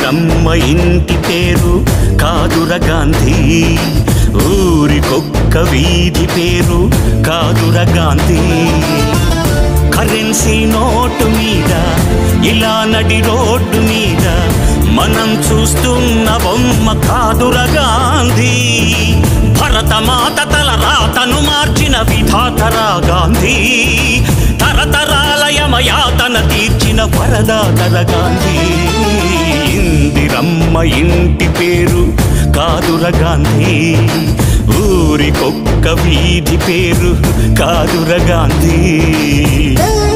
ఇందిరమ్మ ఇంటి పేరు కాదుర గాంధీ ఊరికొక్క వీధి పేరు కాదుర గాంధీ కరెన్సీ నోటు మీద ఇలా నడి రోడ్డు మీద మనం చూస్తున్న బొమ్మ కాదుర గాంధీ భరతమాత తల రాతను మార్చిన విధాతరా గాంధీ తరతరాల యమయాతన తీర్చిన వరదాతర గాంధీ ఇందిరమ్మ ఇంటి పేరు కాదుర గాంధీ ఊరికొక్క వీధి పేరు కాదుర గాంధీ